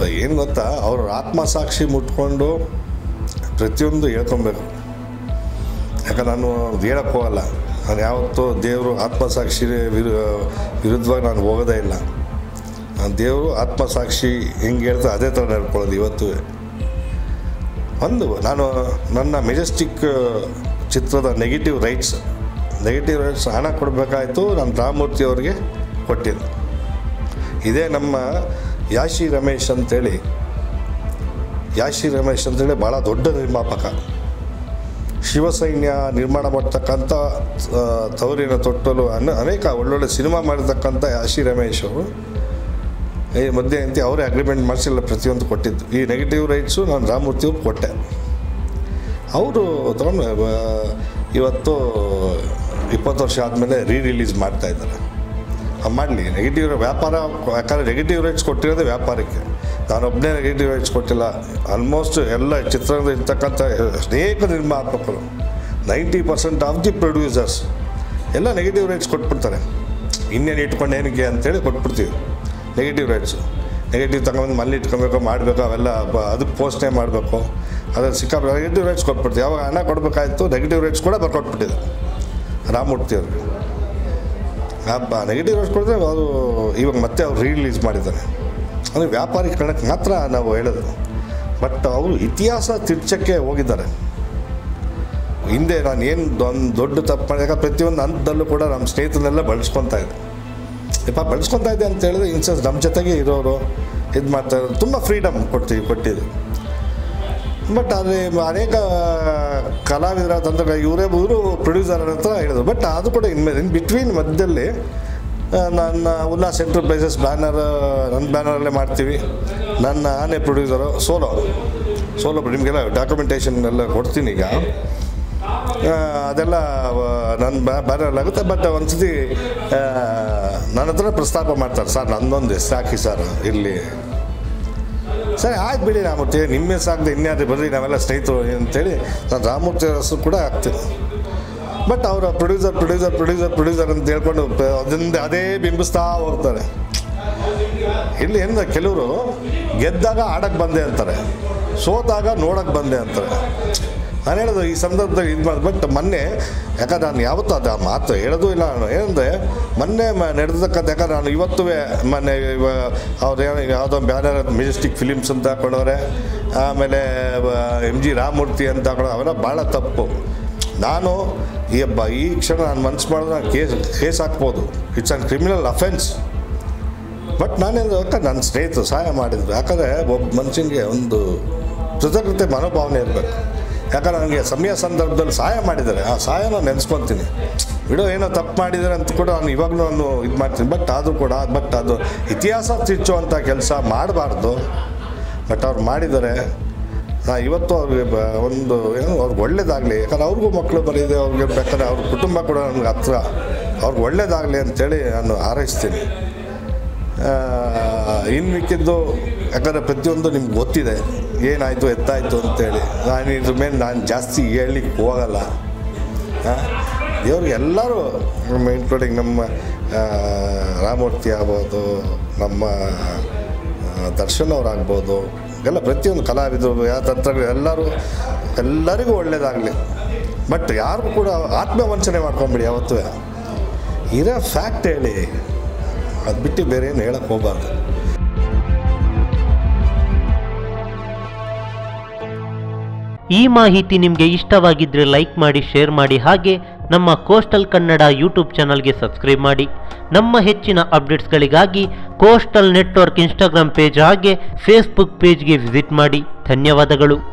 ಏನು ಗೊತ್ತಾ ಅವ್ರ ಆತ್ಮಸಾಕ್ಷಿ ಮುಟ್ಕೊಂಡು ಪ್ರತಿಯೊಂದು ಹೇಳ್ಕೊಬೇಕು ಯಾಕಂದ್ರೆ ನಾನು ಅದು ಹೇಳಕ್ಕೆ ಹೋಗಲ್ಲ ನಾನು ಯಾವತ್ತೂ ದೇವರು ಆತ್ಮಸಾಕ್ಷಿ ವಿರು ವಿರುದ್ಧವಾಗಿ ನಾನು ಹೋಗೋದೇ ಇಲ್ಲ ನಾನು ದೇವರು ಆತ್ಮಸಾಕ್ಷಿ ಹೆಂಗೆ ಹೇಳ್ತಾ ಅದೇ ಥರ ನಡ್ಕೊಳ್ಳೋದು ಇವತ್ತು ಒಂದು ನಾನು ನನ್ನ ಮೆಜೆಸ್ಟಿಕ್ ಚಿತ್ರದ ನೆಗೆಟಿವ್ ರೈಟ್ಸ್ ನೆಗೆಟಿವ್ ರೈಟ್ಸ್ ಹಣ ಕೊಡಬೇಕಾಯ್ತು ನಾನು ರಾಮಮೂರ್ತಿ ಅವರಿಗೆ ಕೊಟ್ಟಿದ್ದು ಇದೇ ನಮ್ಮ ಯಾಶಿ ರಮೇಶ್ ಅಂತೇಳಿ ಯಾಶಿ ರಮೇಶ್ ಅಂತೇಳಿ ಭಾಳ ದೊಡ್ಡ ನಿರ್ಮಾಪಕ ಶಿವಸೈನ್ಯ ನಿರ್ಮಾಣ ಮಾಡ್ತಕ್ಕಂಥ ಆ, ತವರಿನ ತೊಟ್ಟಲು ಅನ ಅನೇಕ ಒಳ್ಳೊಳ್ಳೆ ಸಿನಿಮಾ ಮಾಡಿರ್ತಕ್ಕಂಥ ಯಾಶಿ ರಮೇಶ್ ಅವರು ಈ ಮಧ್ಯೆ ಅಂತ ಅವರೇ ಅಗ್ರಿಮೆಂಟ್ ಮಾಡಿಸಿಲ್ಲ ಪ್ರತಿಯೊಂದು ಕೊಟ್ಟಿದ್ದು ಈ ನೆಗೆಟಿವ್ ರೈಟ್ಸು ನಾನು ರಾಮಮೂರ್ತಿ ಅವ್ರಿಗೆ ಕೊಟ್ಟೆ ಅವರು ತಗೊಂಡು ಆ, ಇವತ್ತು ಇಪ್ಪತ್ತು ವರ್ಷ ಆದಮೇಲೆ ರೀ ರಿಲೀಸ್ ಮಾಡ್ತಾ ಇದ್ದಾರೆ ಮಾಡಲಿ ನೆಗೆಟಿವ್ ವ್ಯಾಪಾರ ಯಾಕಂದರೆ ನೆಗೆಟಿವ್ ರೈಟ್ಸ್ ಕೊಟ್ಟಿರೋದೇ ವ್ಯಾಪಾರಕ್ಕೆ ನಾನೊಬ್ಬನೇ ನೆಗೆಟಿವ್ ರೈಟ್ಸ್ ಕೊಟ್ಟಿಲ್ಲ ಆಲ್ಮೋಸ್ಟ್ ಎಲ್ಲ ಚಿತ್ರದ ಇರ್ತಕ್ಕಂಥ ಅನೇಕ ನಿರ್ಮಾಪಕರು ninety percent of the producers ಎಲ್ಲ ನೆಗೆಟಿವ್ ರೈಟ್ಸ್ ಕೊಟ್ಬಿಡ್ತಾರೆ ಇನ್ನೇನು ಇಟ್ಕೊಂಡು ಏನಕ್ಕೆ ಅಂತೇಳಿ ಕೊಟ್ಬಿಡ್ತೀವಿ ನೆಗೆಟಿವ್ ರೈಟ್ಸು ನೆಗೆಟಿವ್ ತಗೊಂಡು ಮಲ್ಲಿ ಇಟ್ಕೊಬೇಕು ಮಾಡಬೇಕು ಅವೆಲ್ಲ ಬ- ಅದಕ್ಕೆ ಪೋಸ್ಟ್ನೇ ಮಾಡಬೇಕು ಅದ್ರಲ್ಲಿ ಸಿಕ್ಕಾಪಟ್ಟೆ ನೆಗೆಟಿವ್ ರೈಟ್ಸ್ ಕೊಟ್ಬಿಡ್ತೀವಿ ಯಾವಾಗ ಹಣ ಕೊಡಬೇಕಾಯ್ತು ನೆಗೆಟಿವ್ ರೈಟ್ಸ್ ಕೂಡ ಬರ್ಕೊಟ್ಬಿಟ್ಟಿದೆ ರಾಮಮೂರ್ತಿ ಅವ್ರಿಗೆ ಹಬ್ಬ ನೆಗೆಟಿವ್ ರೈಟ್ಸ್ ಕೊಡಿದ್ರೆ ಅದು ಇವಾಗ ಮತ್ತೆ ಅವ್ರು ರಿಲೀಸ್ ಮಾಡಿದ್ದಾರೆ ಅಂದರೆ ವ್ಯಾಪಾರೀಕರಣಕ್ಕೆ ಮಾತ್ರ ನಾವು ಹೇಳೋದು ಬಟ್ ಅವರು ಇತಿಹಾಸ ತಿರ್ಚಕ್ಕೆ ಹೋಗಿದ್ದಾರೆ ಹಿಂದೆ ನಾನು ಏನು ಒಂದು ದೊಡ್ಡ ತಪ್ಪು ಮಾಡಿದಾಗ ಪ್ರತಿಯೊಂದು ಹಂತದಲ್ಲೂ ಕೂಡ ನಮ್ಮ ಸ್ನೇಹಿತರನ್ನೆಲ್ಲ ಬಳಸ್ಕೊತಾ ಇದ್ದೆ ಯಪ್ಪ ಬಳಸ್ಕೊತಾ ಇದ್ದೆ ಅಂತ ಹೇಳಿದ್ರೆ ಇನ್ಸೆನ್ಸ್ ನಮ್ಮ ಜೊತೆಗೆ ಇರೋರು ಇದು ಮಾಡ್ತಾ ಇರೋರು ತುಂಬ ಫ್ರೀಡಮ್ ಕೊಡ್ತೀವಿ ಕೊಟ್ಟಿದ್ದು ಬಟ್ ಆದರೆ ಅನೇಕ ಕಲಾವಿದರ ತಂತ್ರ ಇವರೇ ಇವರು ಪ್ರೊಡ್ಯೂಸರ್ ಹತ್ರ ಹೇಳಿದ್ರು ಬಟ್ ಅದು ಕೂಡ ಇನ್ಮೇಲೆ ಇನ್ ಬಿಟ್ವೀನ್ ಮಧ್ಯದಲ್ಲಿ ಆ, ನನ್ನ ಉಲ್ಲಾಸ್ ಎಂಟರ್ಪ್ರೈಸಸ್ ಬ್ಯಾನರ್ ನನ್ನ ಬ್ಯಾನರಲ್ಲೇ ಮಾಡ್ತೀವಿ ನನ್ನ ನಾನೇ ಪ್ರೊಡ್ಯೂಸರು ಸೋಲೋ ಸೋಲೋ ನಿಮಗೆಲ್ಲ ಡಾಕ್ಯುಮೆಂಟೇಷನ್ ಎಲ್ಲ ಕೊಡ್ತೀನಿ ಈಗ ಆ, ಅದೆಲ್ಲ ನನ್ನ ಬ್ಯಾನರ್ ಆಗುತ್ತೆ ಬಟ್ ಒಂದ್ಸತಿ ಆ, ನನ್ನ ಹತ್ರ ಪ್ರಸ್ತಾಪ ಮಾಡ್ತಾರೆ ಸರ್ ನನ್ನೊಂದು ಹೆಸರು ಹಾಕಿ ಸರ್ ಇರಲಿ ಸರಿ ಆಯ್ತು ಬಿಡಿ ರಾಮೂರ್ತಿ ನಿಮ್ಮ ಹೆಸರಾಗದೆ ಇನ್ಯಾರು ಬರ್ರಿ ನಾವೆಲ್ಲ ಸ್ನೇಹಿತರು ಅಂತೇಳಿ ನಾನು ರಾಮಮೂರ್ತಿ ಅವ್ರ ಹೆಸರು ಕೂಡ ಹಾಕ್ತೀನಿ ಬಟ್ ಅವರ ಪ್ರೊಡ್ಯೂಸರ್ ಪ್ರೊಡ್ಯೂಸರ್ ಪ್ರೊಡ್ಯೂಸರ್ ಪ್ರೊಡ್ಯೂಸರ್ ಅಂತ ಹೇಳ್ಕೊಂಡು ಪ- ಅದರಿಂದ ಅದೇ ಬಿಂಬಿಸ್ತಾ ಹೋಗ್ತಾರೆ ಇಲ್ಲಿ ಏನು ಕೆಲವರು ಗೆದ್ದಾಗ ಆಡಕ್ಕೆ ಬಂದೆ ಅಂತಾರೆ ಸೋತಾಗ ನೋಡಕ್ಕೆ ಬಂದೆ ಅಂತಾರೆ ನಾನು ಹೇಳೋದು ಈ ಸಂದರ್ಭದಲ್ಲಿ ಇದು ಮಾಡಿ ಬಟ್ ಮೊನ್ನೆ ಯಾಕಂದ್ರೆ ನಾನು ಯಾವತ್ತೂ ಅದು ಆ ಮಾತು ಹೇಳೋದು ಇಲ್ಲ ನಾನು ಏನಂದರೆ ಮೊನ್ನೆ ಮ ನಡೆದಕ್ಕಂಥ ಯಾಕಂದ್ರೆ ನಾನು ಇವತ್ತು ಮೊನ್ನೆ ಅವ್ರು ಏನೋ ಯಾವುದೋ ಬ್ಯಾನರ್ ಮೆಜೆಸ್ಟಿಕ್ ಫಿಲಿಮ್ಸ್ ಅಂತ ಹಾಕೊಂಡವ್ರೆ ಆಮೇಲೆ ಎಮ್ ಜಿ ರಾಮಮೂರ್ತಿ ಅಂತ ಹಾಕೊಳ್ಳೋ ಅವೆಲ್ಲ ಭಾಳ ತಪ್ಪು ನಾನು ಈ ಹಬ್ಬ ಈ ಕ್ಷಣ ನಾನು ಮನ್ಸು ಮಾಡಿದ್ರೆ ನಾನು ಕೇಸ್ ಕೇಸ್ ಹಾಕ್ಬೋದು it's an criminal offence but ನಾನೇನು ಯಾಕಂದ್ರೆ ನನ್ನ ಸ್ನೇಹಿತರು ಸಹಾಯ ಮಾಡಿದ್ರು ಯಾಕಂದರೆ ಒಬ್ಬ ಮನುಷ್ಯನಿಗೆ ಒಂದು ಕೃತಜ್ಞತೆ ಮನೋಭಾವನೆ ಇರಬೇಕು ಯಾಕಂದ್ರೆ ನನಗೆ ಸಮಯ ಸಂದರ್ಭದಲ್ಲಿ ಸಹಾಯ ಮಾಡಿದ್ದಾರೆ ಆ ಸಹಾಯ ನಾನು ನೆನೆಸ್ಕೊತೀನಿ ಬಿಡೋ ಏನೋ ತಪ್ಪು ಮಾಡಿದ್ದಾರೆ ಅಂತ ಕೂಡ ನಾನು ಇವಾಗಲೂ ನಾನು ಇದು ಮಾಡ್ತೀನಿ ಬಟ್ ಆದರೂ ಕೂಡ ಬಟ್ ಅದು ಇತಿಹಾಸ ತಿಚ್ಚುವಂಥ ಕೆಲಸ ಮಾಡಬಾರ್ದು ಬಟ್ ಅವ್ರು ಮಾಡಿದ್ದಾರೆ ನಾ ಇವತ್ತು ಅವ್ರಿಗೆ ಬ ಒಂದು ಏನು ಅವ್ರಿಗೆ ಒಳ್ಳೇದಾಗಲಿ ಯಾಕಂದ್ರೆ ಅವ್ರಿಗೂ ಮಕ್ಕಳು ಬರೀದೆ ಅವ್ರಿಗೆ ಬೇಕಾದ್ರೆ ಅವ್ರ ಕುಟುಂಬ ಕೂಡ ನನಗೆ ಹತ್ರ ಅವ್ರಿಗೆ ಒಳ್ಳೇದಾಗಲಿ ಅಂತೇಳಿ ನಾನು ಹಾರೈಸ್ತೀನಿ ಇನ್ನು ಮಿಕ್ಕಿದ್ದು ಯಾಕಂದರೆ ಪ್ರತಿಯೊಂದು ನಿಮ್ಗೆ ಗೊತ್ತಿದೆ ಏನಾಯಿತು ಎತ್ತಾಯಿತು ಅಂತೇಳಿ ನಾನು ಇದ್ರ ಮೇಲೆ ನಾನು ಜಾಸ್ತಿ ಹೇಳಲಿಕ್ಕೆ ಹೋಗಲ್ಲ ದೇವ್ರಿಗೆ ಎಲ್ಲರೂ ನಮ್ಮ ಇನ್ಕ್ಲೂಡಿಂಗ್ ನಮ್ಮ ಆ, ರಾಮಮೂರ್ತಿ ಆಗ್ಬೋದು ನಮ್ಮ ಆ, ದರ್ಶನ್ ಅವರಾಗ್ಬೋದು ಎಲ್ಲ ಪ್ರತಿಯೊಂದು ಕಲಾವಿದರು ಯಾವ ತಂತ್ರಗಳು ಎಲ್ಲರೂ ಎಲ್ಲರಿಗೂ ಒಳ್ಳೆಯದಾಗಲಿ ಬಟ್ ಯಾರಿಗೂ ಕೂಡ ಆತ್ಮವಂಚನೆ ಮಾಡ್ಕೊಂಬಿಡಿ ಯಾವತ್ತೂ ಇರೋ ಫ್ಯಾಕ್ಟ್ ಹೇಳಿ ಅದು ಬಿಟ್ಟು ಬೇರೆ ಏನು ಹೇಳಕ್ಕೆ ಹೋಗಬಾರ್ದು ಈ ಮಾಹಿತಿ ನಿಮಗೆ ಇಷ್ಟವಾಗಿದ್ದರೆ ಲೈಕ್ ಮಾಡಿ ಶೇರ್ ಮಾಡಿ ಹಾಗೆ ನಮ್ಮ ಕೋಸ್ಟಲ್ ಕನ್ನಡ ಯೂಟ್ಯೂಬ್ ಚಾನಲ್ಗೆ ಸಬ್ಸ್ಕ್ರೈಬ್ ಮಾಡಿ ನಮ್ಮ ಹೆಚ್ಚಿನ ಅಪ್ಡೇಟ್ಸ್ಗಳಿಗಾಗಿ ಕೋಸ್ಟಲ್ ನೆಟ್ವರ್ಕ್ ಇನ್ಸ್ಟಾಗ್ರಾಮ್ ಪೇಜ್ ಹಾಗೆ ಫೇಸ್ಬುಕ್ ಪೇಜ್ಗೆ ವಿಸಿಟ್ ಮಾಡಿ ಧನ್ಯವಾದಗಳು